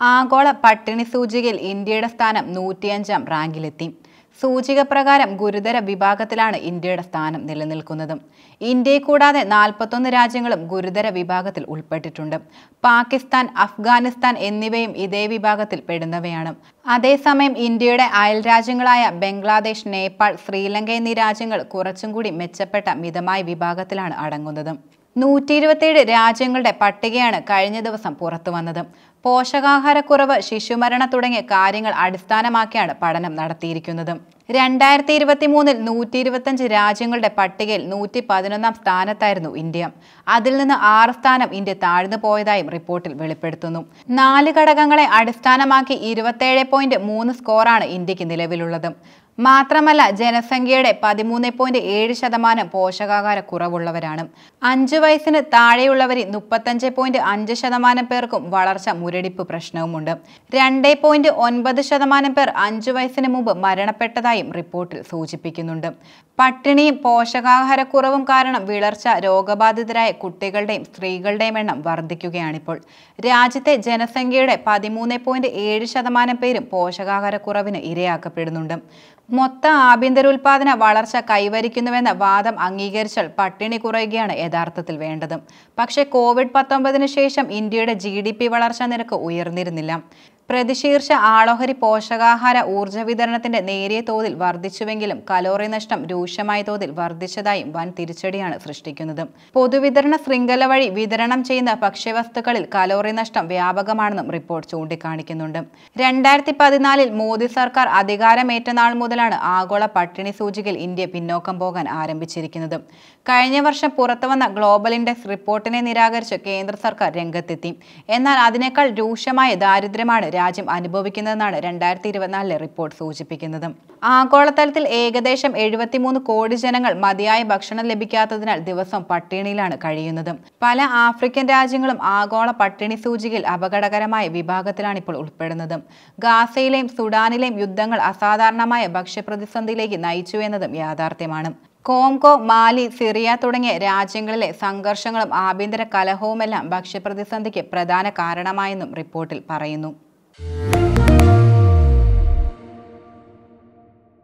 ആഗോള പട്ടിണി സൂചികയിൽ ഇന്ത്യയുടെ സ്ഥാനം നൂറ്റിയഞ്ചാം റാങ്കിലെത്തി സൂചിക പ്രകാരം ഗുരുതര വിഭാഗത്തിലാണ് ഇന്ത്യയുടെ സ്ഥാനം നിലനിൽക്കുന്നത് ഇന്ത്യയെ കൂടാതെ നാൽപ്പത്തൊന്ന് രാജ്യങ്ങളും ഗുരുതര വിഭാഗത്തിൽ ഉൾപ്പെട്ടിട്ടുണ്ട് പാകിസ്ഥാൻ അഫ്ഗാനിസ്ഥാൻ എന്നിവയും ഇതേ വിഭാഗത്തിൽ പെടുന്നവയാണ് അതേസമയം ഇന്ത്യയുടെ അയൽ രാജ്യങ്ങളായ ബംഗ്ലാദേശ് നേപ്പാൾ ശ്രീലങ്ക എന്നീ രാജ്യങ്ങൾ കുറച്ചും കൂടി മെച്ചപ്പെട്ട മിതമായ വിഭാഗത്തിലാണ് അടങ്ങുന്നത് നൂറ്റി ഇരുപത്തിയേഴ് രാജ്യങ്ങളുടെ പട്ടികയാണ് കഴിഞ്ഞ ദിവസം പുറത്തു വന്നത് പോഷകാഹാരക്കുറവ് ശിശുമരണ തുടങ്ങിയ കാര്യങ്ങൾ അടിസ്ഥാനമാക്കിയാണ് പഠനം നടത്തിയിരിക്കുന്നത് രണ്ടായിരത്തി ഇരുപത്തി മൂന്നിൽ നൂറ്റി ഇരുപത്തഞ്ച് രാജ്യങ്ങളുടെ പട്ടികയിൽ നൂറ്റി പതിനൊന്നാം സ്ഥാനത്തായിരുന്നു ഇന്ത്യ അതിൽ നിന്ന് ആറ് സ്ഥാനം ഇന്ത്യ താഴ്ന്നു പോയതായും റിപ്പോർട്ടിൽ വെളിപ്പെടുത്തുന്നു നാല് ഘടകങ്ങളെ അടിസ്ഥാനമാക്കി ഇരുപത്തേഴ് പോയിന്റ് മൂന്ന് സ്കോറാണ് ഇന്ത്യക്ക് നിലവിലുള്ളത് മാത്രമല്ല ജനസംഖ്യയുടെ പതിമൂന്ന് പോയിന്റ് ഏഴ് ശതമാനം പോഷകാഹാര കുറവുള്ളവരാണ് അഞ്ചു വയസ്സിന് താഴെയുള്ളവരിൽ മുപ്പത്തഞ്ച് പോയിന്റ് അഞ്ച് ശതമാനം പേർക്കും വളർച്ച മുരടിപ്പ് പ്രശ്നവുമുണ്ട് രണ്ട് പോയിന്റ് ഒൻപത് ശതമാനം പേർ അഞ്ചു വയസ്സിന് മുമ്പ് മരണപ്പെട്ടതായും റിപ്പോർട്ടിൽ സൂചിപ്പിക്കുന്നുണ്ട് പട്ടിണിയും പോഷകാഹാരക്കുറവും കാരണം വിളർച്ച രോഗബാധിതരായ കുട്ടികളുടെയും സ്ത്രീകളുടെയും എണ്ണം വർദ്ധിക്കുകയാണിപ്പോൾ രാജ്യത്തെ ജനസംഖ്യയുടെ പതിമൂന്ന് പോയിന്റ് ഏഴ് ശതമാനം പേരും പോഷകാഹാരക്കുറവിന് ഇരയാക്കപ്പെടുന്നുണ്ട് മൊത്ത ആഭ്യന്തര ഉൽപാദന വളർച്ച കൈവരിക്കുന്നുവെന്ന വാദം അംഗീകരിച്ചാൽ പട്ടിണി കുറയുകയാണ് യഥാർത്ഥത്തിൽ വേണ്ടത് പക്ഷേ കോവിഡ് പത്തൊമ്പതിന് ശേഷം ഇന്ത്യയുടെ ജി ഡി പി വളർച്ചാ നിരക്ക് ഉയർന്നിരുന്നില്ല പ്രതിശീർഷ ആളോഹരി പോഷകാഹാര ഊർജ്ജ വിതരണത്തിന്റെ നേരിയ തോതിൽ വർദ്ധിച്ചുവെങ്കിലും കലോറി നഷ്ടം രൂക്ഷമായ തോതിൽ വർദ്ധിച്ചതായും വൻ തിരിച്ചടിയാണ് സൃഷ്ടിക്കുന്നത് പൊതുവിതരണ ശൃംഖല വഴി വിതരണം ചെയ്യുന്ന ഭക്ഷ്യവസ്തുക്കളിൽ കലോറി നഷ്ടം വ്യാപകമാണെന്നും റിപ്പോർട്ട് ചൂണ്ടിക്കാണിക്കുന്നുണ്ട് രണ്ടായിരത്തി പതിനാലിൽ മോദി സർക്കാർ അധികാരമേറ്റ നാൾ മുതലാണ് ആഗോള പട്ടിണി സൂചികയിൽ ഇന്ത്യ പിന്നോക്കം പോകാൻ ആരംഭിച്ചിരിക്കുന്നത് കഴിഞ്ഞ വർഷം പുറത്തുവന്ന ഗ്ലോബൽ ഇൻഡെക്സ് റിപ്പോർട്ടിനെ നിരാകരിച്ച് കേന്ദ്ര സർക്കാർ രംഗത്തെത്തി എന്നാൽ അതിനേക്കാൾ രൂക്ഷമായ ദാരിദ്ര്യമാണ് രാജ്യം അനുഭവിക്കുന്നതെന്നാണ് രണ്ടായിരത്തി ഇരുപത്തിനാലിലെ റിപ്പോർട്ട് സൂചിപ്പിക്കുന്നത് ആഗോളതലത്തിൽ ഏകദേശം എഴുപത്തിമൂന്ന് കോടി ജനങ്ങൾ മതിയായ ഭക്ഷണം ലഭിക്കാത്തതിനാൽ ദിവസം പട്ടിണിയിലാണ് കഴിയുന്നത് പല ആഫ്രിക്കൻ രാജ്യങ്ങളും ആഗോള പട്ടിണി സൂചികയിൽ അപകടകരമായ വിഭാഗത്തിലാണ് ഇപ്പോൾ ഉൾപ്പെടുന്നത് ഗാസയിലെയും സുഡാനിലെയും യുദ്ധങ്ങൾ അസാധാരണമായ ഭക്ഷ്യപ്രതിസന്ധിയിലേക്ക് നയിച്ചു എന്നതും യാഥാർത്ഥ്യമാണ് കോങ്കോ മാലി സിറിയ തുടങ്ങിയ രാജ്യങ്ങളിലെ സംഘർഷങ്ങളും ആഭ്യന്തര കലഹവുമെല്ലാം ഭക്ഷ്യപ്രതിസന്ധിക്ക് പ്രധാന കാരണമായെന്നും റിപ്പോർട്ടിൽ പറയുന്നു